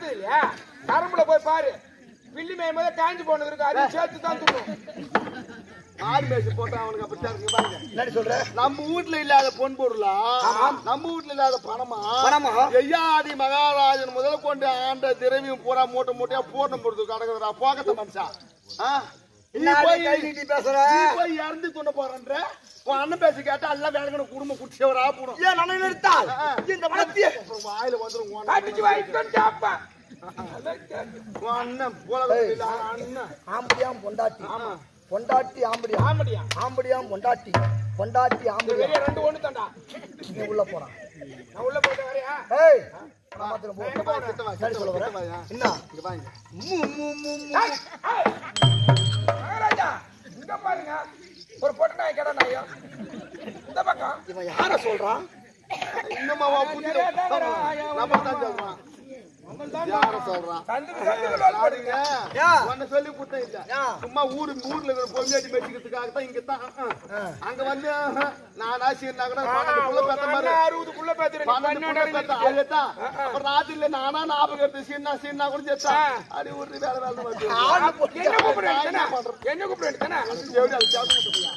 பார்த்தது இல்லையா கரும்புல போய் பாரு பில்லி மேயும் போது காஞ்சி போனது இருக்கு அதையும் சேர்த்து தான் தூக்கும் ஆடு மேய்ச்சி போட்டா அவனுக்கு அப்படித்தான் இருக்கு பாருங்க என்னடி சொல்ற நம்ம வீட்டுல இல்லாத பொன் பொருளா நம்ம வீட்டுல இல்லாத பணமா பணமா? எய்யாதி மகாராஜன் முதல்ல கொண்டு ஆண்ட திரவியம் பூரா மூட்டை மூட்டையா பூர்ணம் பொறுத்து கடக்குறா போகத்த மனுஷா ஆ? நீ என்ன போய் கை நீட்டி பேசுற நீ போய் இறந்து கொண்டு போறன்ற உன் அண்ணன் பேசி கேட்டா எல்லாம் வேலைக்கணும் குடும்பம் குடிச்சவரா போடும் ஏன் நன்னை நிறுத்தால் இந்த மனத்திய அப்புறம் வாயில வந்துரும் உன் கட்டிச்சு வாங்கிட்டு கேப்பா உன் அண்ணன் போல இல்ல அண்ணன் ஆம்படியாம் பொண்டாட்டி பொண்டாட்டி ஆம்படியா ஆமடியா ஆம்படியாம் பொண்டாட்டி பொண்டாட்டி ஆம்படியா வெளியே ரெண்டு ஒண்ணு தாண்டா நீ உள்ள போறான் நான் உள்ள போயிட்டு வரையா ஏய் நான் மாத்திரம் போ கிட்ட வா, கிட்ட வா, சரி சொல்ல கிட்ட வரேன் வா, என்ன இங்க வாங்க மூ மூ மூ மூ. ஏய், ஏய். மகாராஜா இங்க பாருங்க ஒரு பொட்டை நாய் கடை நாயா இந்த பக்கம் இவன் யார சொல்றான் இன்னுமா வா புத்தி நம்ம தான் சொல்றான் யார சொல்றான் சந்துக்கு சந்துக்கு லோல் பாருங்க போடுங்க ஏன்? உன்னை சொல்லி குத்தம் இல்ல ஏன்? சும்மா ஊரு ஊர்ல இருக்கிற பொம்மையாட்டி மெச்சிக்கிறதுக்காக தான் இங்க தான் அங்க வந்து ஆஹா, நான் ஆசிரியர்னா கூட பன்னெண்டு புள்ள பெத்த மாதிரி அறுபதுக்குள்ள பேத்துறேன் பன்னெண்டு புள்ள பெத்த அதுதான் அப்புறம் ராத்திரில நானா ஞாபகம் எடுத்து சீனா சீனா கூட செத்தா அடி ஊரு வேலை வேலை வந்து என்ன கூப்பிடுறேன் என்ன கூப்பிடுறேன் தானே எப்படி அது கேட்க முடியும்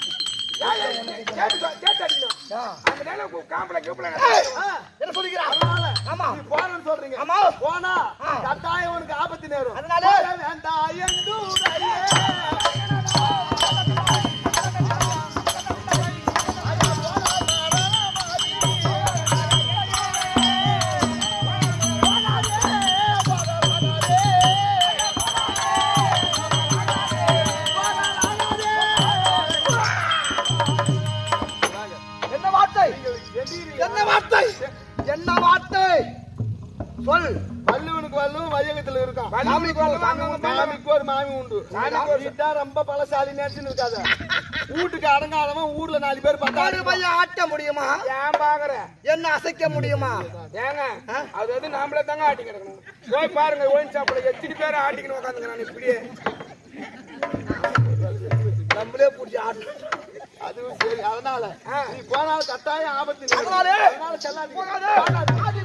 அந்த நேரம் காம்பளை கூப்பிட என்ன சொல்லுகிறான் ஆமா நீ போறேன்னு சொல்றீங்க ஆமா. போனா கட்டாயம் உனக்கு ஆபத்து நேரும் அதனால? போக வேண்டாம் என்றுரையே. என்ன வார்த்தை எதிரி என்ன வார்த்தை என்ன வார்த்தை சொல் வள்ளுவனுக்கு வள்ளுவன் வையகத்துல இருக்கான் சாமிக்கு வரல, சாமி உண்டு. மாமிக்கு ஒரு மாமி உண்டு நீதான் ரொம்ப பலசாலி நேரத்தில் இருக்காத வீட்டுக்கு அடங்காதவன் ஊர்ல நாலு பேர் ஒரு பத்தாறு பையன் ஆட்ட முடியுமா ஏன் பாக்குற என்ன அசைக்க முடியுமா ஏங்க அது வந்து நாமளே தாங்க ஆட்டி கிடக்கணும் போய் பாருங்க ஓயின் சாப்பிட எத்தனை பேர் ஆட்டிக்கணும் உட்காந்துங்க நான் இப்படியே நம்மளே பிடிச்சி ஆட்டு அதுவும் சரி அதனால நீ போனாலும் கட்டாயம் ஆபத்து நேரும். அதனாலே? அதனால செல்லாதீங்க.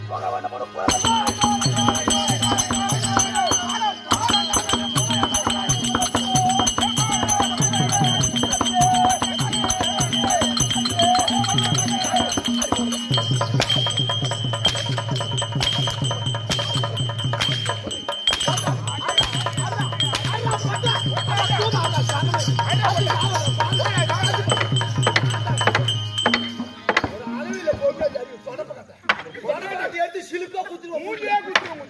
எடுத்து சிலுக்கா குத்துருவோம் மூஞ்சிலே குத்துருவோம்.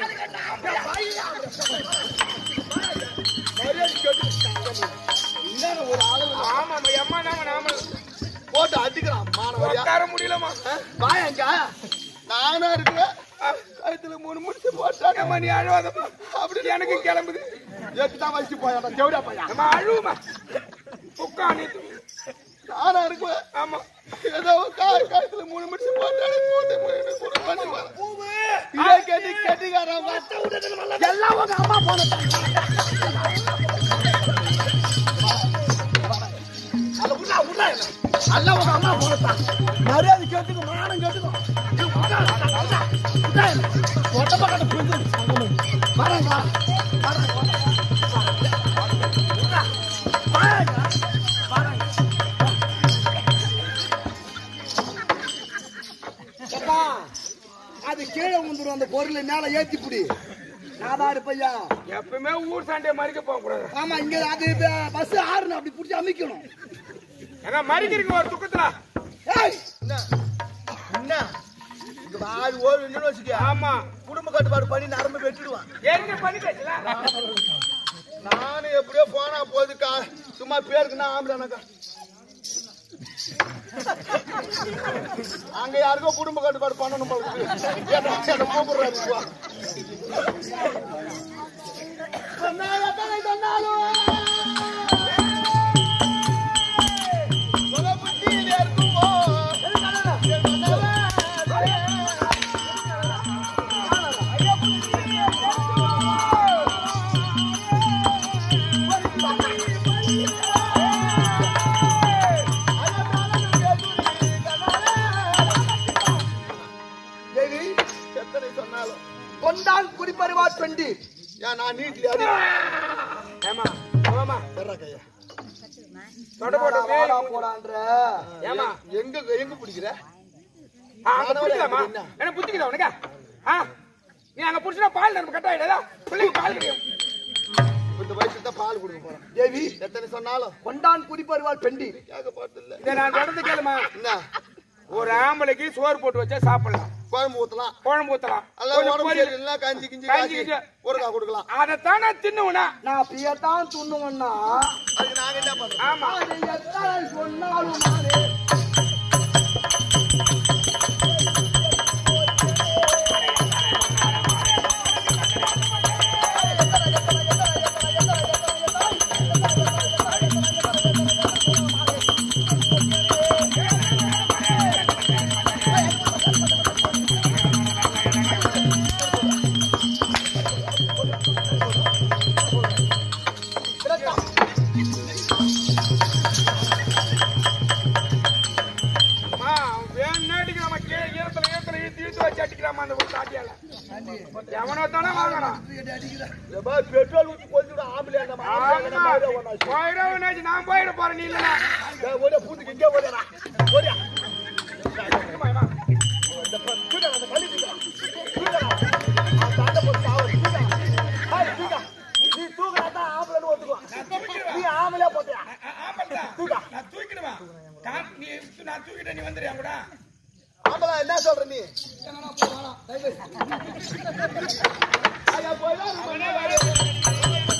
ஆமா அம்மா தாங்க நாம போட்டு அடிக்கிறான் மாணவரியா உட்கார முடியலமா வாயங்க நானும் இருக்கிறேன் கழுத்துல மூணு முடிச்சு போட்டாங்க அம்மா நீ அழுவாதம்மா அப்படி எனக்கு கிளம்புது எட்டுதான் வச்சு போயாடா செவடா பையா நம்ம அழுவுமா உட்கா நீ நானும் இருக்கிறேன் ஆமா ஏதோ கா- கழுத்துல மூணு முடிச்சு போட்டாங்க போட்டு மூணு மூணு பண்ணி வரேன். இதே கெட்டி கெட்டிக்காரன் எல்லாம் உங்க அம்மா போன அல்ல உங்க அம்மா போனதான் மரியாதை கேட்டுக்கும் மானம் கேட்டுக்கும் ஒட்டப்ப கட்ட புரிஞ்சு வரேங்க அப்பா, அது கீழே வந்துடும் அந்த பொருளை மேல ஏத்தி புடி நாதாரு பையா எப்பவுமே ஊர் சண்டையை மறிக்க போக கூடாது ஆமா இங்க அது பஸ் ஆறுனு அப்படி புடிச்சு அமைக்கணும் ஏன்னா மறிக்கிறதுக்கு ஒரு துக்கத்துல ஏய் என்ன இங்க வாய் ஓடு நின்னு வச்சுக்க ஆமா குடும்ப கட்டுப்பாடு பண்ணி நரம்பு வெட்டிடுவான் எங்க பண்ணி பேசல நானும் எப்படியோ போனா போதுக்கா சும்மா பேருக்கு நான் ஆம்பளைனாக்கா அங்க யாருக்கோ குடும்ப கட்டுப்பாடு பண்ணணும் போல இருக்கு. ஏன்னா, என்னை கூப்பிடுறாரு இப்போ. சொன்னா எத்தனை சொன்னாலும் சொல்ல புத்தியில் இருக்குமோ? தேவி எத்தனை சொன்னாலும் கொண்டான் குடிப்பருவா ஏன் நான் நீட்ல அடி ஏமா ஆமாமா வர்றா கையா தொட போட்டு வாடா மேய் போடான்ற ஏமா எங்க எங்க பிடிக்கிற ஆ, அங்க புடிக்கலாமா என்ன புடிக்குதா உனக்கு ஆ நீ அங்க புடிச்சா பால் நம்ம கட்ட ஆயிடாதா பிள்ளைக்கு பால் கிடைக்கும் இந்த வயசுல தான் பால் கொடுக்க போறேன் தேவி எத்தனை சொன்னாலும் கொண்டான் குடிப்பருவாள் பெண்டி கேட்க போறது இல்ல இதை நான் தொடர்ந்து கேளுமா என்ன ஒரு ஆம்பளைக்கு சோறு போட்டு வச்சா சாப்பிடலாம் குழம்பு ஊத்தலாம் குழம்பு ஊத்தலாம் அல்ல கொஞ்சம் உடம்பு பொரியல். சரியில்லைன்னா கஞ்சி கிஞ்சி கஞ்சி காய்ச்சி கிஞ்சி. ஊறுகாய் கொடுக்கலாம் அதைத்தானே தின்னுவனா நான் பியத்தான் துண்ணுவன்னா அதுக்கு நாங்க என்ன பண்றோம் ஆமா அது எத்தனை சொன்னாலும் நானே அம்மா, வேணும்னே அடிக்கிறாம்மா. கீழே ஈரத்துல ஈரத்துல இழுத்து இழுத்து வச்சு அடிக்கிறாம்மா அந்த ஒரு சாட்டியால. எவனோ தானே வாங்குறான். எப்பா, பெட்ரோல் ஊத்தி கொளுத்தி ஆம்பளை அந்த மாதிரி ஆமா. போயிட வேணாச்சு, நான் போயிட போறேன் நீ இல்லைன்னா. ஒரே பூத்துக்கு இங்கே ஓடியா ஓடியா ஏம்மா, ஏம்மா. இந்த ப- தூக்கடா, அந்த கல்லு தூக்கடா. தூக்கடா. அந்த ஆட்டை போட்டு சாவடி. தூக்கடா. ஏய், தூக்கடா. நீ தூக்கடா தான் ஆம்பளைன்னு ஒத்துக்குவான். நீ ஆம்பளையா போட்டியா? ஆ- ஆமால்தான். தூக்கா. நான் தூக்கிடுவேன். கா- நீ நான் தூக்கிட்டேன், நீ வந்துடுறியா கூட? ஆம்பளை என்ன சொல்ற நீ ஐயா, போய் வா, அவனே வர-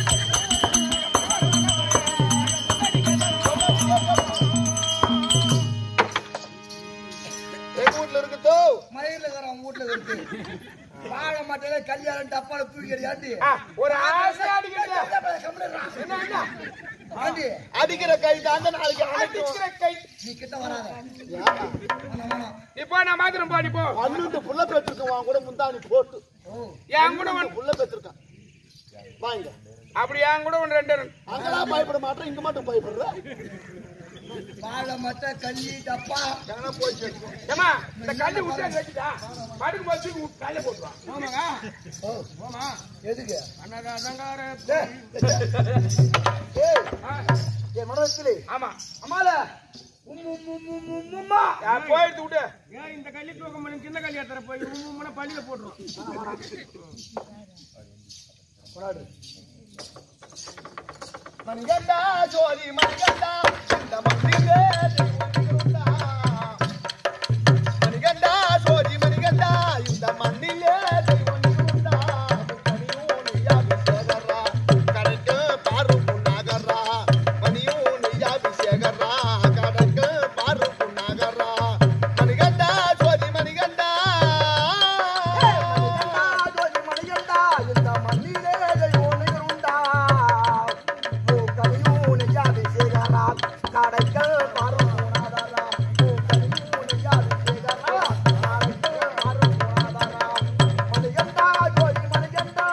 எங்க வீட்டுல இருக்குதோ மயில அவன் வீட்டுல இருக்கு வாழ மாட்டேல கல்யாணம் டப்பால தூக்கிறியாண்டி ஆ, ஒரு ஆசை அடிக்கிறது. என்ன, என்ன? ஆண்டி அடிக்கிற கை தாங்க நாளைக்கு அடிக்கும் அடிக்கிற கை. நீ கிட்ட வராத ஏன்? வேணாம், வேணாம். நீ போ, நான் மாத்திரம் போ, நீ போ. பன்னெண்டு புள்ள பெற்றிருக்கான் கூட முந்தாணி போட்டு ஓ என் கூட வந்து- புள்ள பெற்றிருக்கான் வாங்க அப்படி என் கூட ஒன்று ரெண்டு இருக்கு. அங்கெல்லாம் பயப்பட மாட்டேன் இங்க மட்டும் பயப்படுற வாழை மட்டை கல்லி டப்பா எங்கன்னா போச்சு ஏம்மா, இந்த கல்லு விட்டு அங்க வச்சுட்டா. படுக்கும் போது தூக்கி விட்டு கையில போட்டுருவான். ஆமாங்க. ஓ ஆமா. எதுக்கு அண்ணாதான் அலங்கார ஏய், ஏய் ஆ, என் மனசுல ஆமா அம்மால உம் உம் உம் உம் உம் உம்மா. யா, போயிடுத்து விடு. ஏன் இந்த கல்லி தூக்க முடியும் சின்ன கல்லி எடுத்துற போய் உம்முன்னா பள்ளியில போட்டுரும் கொண்டாடு. மணிகண்டா ஜோதி மணிகண்டா இந்த மந்திரே தெய்வங்களுண்டா. மணிகண்டா ஜோதி மணிகண்டா இந்த மண்ணிலே தெய்வங்களுண்டா. மணியும் நெய்யாபிஷேகரா, கடைக்கு பாரு புண்ணாகரா. மணியும் நெய்யாபிஷேகரா, கடைக்கு பாரு புண்ணாகரா. மணிகண்டா ஜோதி மணிகண்டா மணிகண்டா, ஜோதி மணிகண்டா, இந்த மண்ணிலே தெய்வம் நிகழுண்டா. மூக்கனியும் நெய்யாபிஷேகரா, கடைக்கல் பருவநாதரா. மூக்கனியும் நெய்யாபிஷேகரா, கடைக்கல் பருவநாதரா. மணிகண்டா, ஜோதி மணிகண்டா.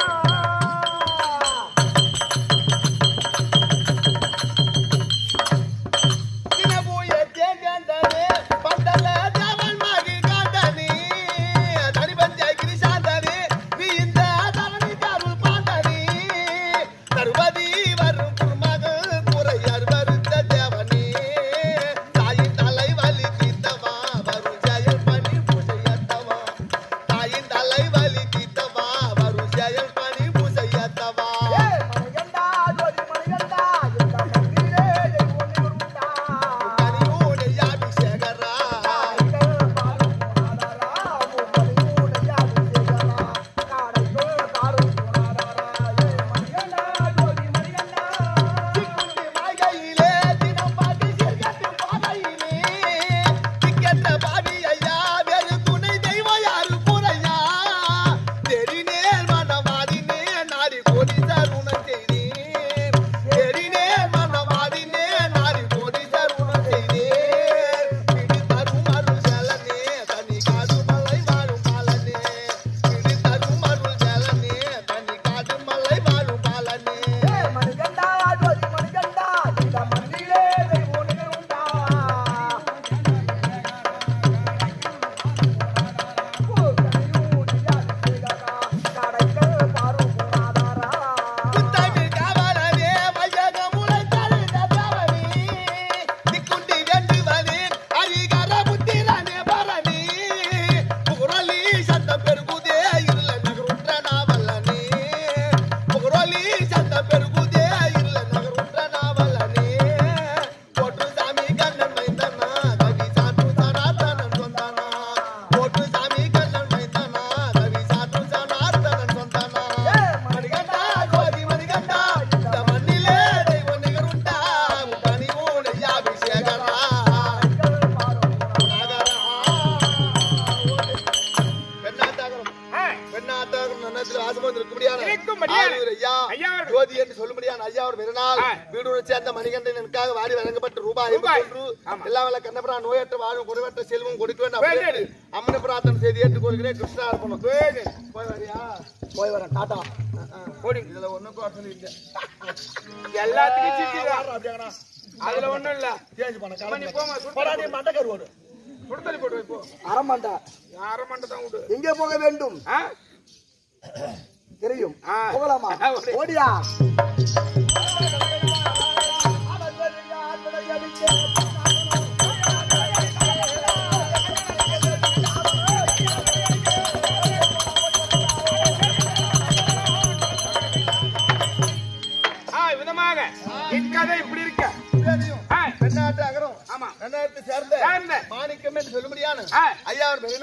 தினபூய தேங்கண்டனே பந்தல தேவன் மகி காண்டனி தனிபஞ்ச கிரிசாந்தனி நீ இந்த தரணி கருள் பாண்டனி தருவதி வரும் குருமகள் குறையர் வருத்த தேவனி தாயின் தலை வலி தீத்தவா வரும் ஜெயல் பணி பூசையத்தவா தாயின் தலை வலி தீத்தவா வரும் ஜெயல் பணி பூசையத்தவா ஏய், மணிகண்டா, ஜோதி மணிகண்டா, இந்த மண்ணிலே தெய்வம் நிகழுண்டா. கனியூனை யாபிஷேகரா கடைக்கல் பருவநாதரா, மூக்கனியும் நெய்யாபிஷேகரா, கடைக்கல் பருவநாதரா. ஏய், மணிகண்டா, ஜோதி மணிகண்டா. சிக்குண்டி மாய்கையிலே தினம் பாடி சிறுகட்டு பாதையிலே திக்கெட்ட பாவி ஐயா வேறு துணை தெய்வம் யாரு கூறையா தெரிநேர் மனவாதினே நாடி கோடி தருணம் செய்தேன் தெரிநேர் மனவாதினே நாடி கோடி தருணம் செய்தேன் பிடி தரும் அருள் செலனே தனி காடு மலை வாழும் பாலனே பிடி தரும் அருள் செலனே தனி காடு மலை வாழும் பாலனே ஏய், மணிகண்டா, ஜோதி மணிகண்டா, இந்த மண்ணிலே தெய்வம் நிகழுண்டா. மூக்கனியும் நெய்யாபிஷேகரா, கடைக்கல் பருவநாதரா. ஐயா அவர்கள் ஜோதி என்று சொல்லும்படியான ஐயாவோட பிறநாள் ஆ. வீடு சேர்ந்த மணிகண்டனுக்காக வாரி வழங்கப்பட்ட ரூபாய் ரூபாய். ஐம்பத்தி ஒன்று ஆமா. எல்லா வேலை கண்ணபுரா நோயற்ற வாழும் குறைவற்ற செல்வம் கொடுக்க வேண்டும் வேண்டு. அப்படின்னு அம்மன பிரார்த்தனை செய்து ஏற்றுக்கொள்கிறேன் கிருஷ்ணா இருப்பணும் வேறு. போய் வரியா போய் வரேன் டாட்டா ஓடி. இதுல ஒண்ணும் குறைச்சல் இல்ல எல்லாத்துக்கும் சிக்கிதான் அப்படியாங்கண்ணா அதுல ஒண்ணும் இல்ல சேஞ்ச் பண்ண அம்மா, நீ போம்மா, சுடு போடா தண்ணி நீ மண்டக்கரு ஓடு சுடு தண்ணி போட்டு வை, போ அரமாண்டா அரை மண்டை தான் விடு எங்கே போக வேண்டும் ஆ? தெரியும் ஆ. போகலாமா ஓடி. ஓடியா ஆ, விதமாக இக்கதை இப்படி இருக்க தெரியும் ஆ, தென்னாட்டு அகரம் ஆமா தென்னாட்டு சேர்ந்த சேர்ந்த. மாணிக்கம் என்று சொல்லும்படியான ஆ. ஐயா அவர்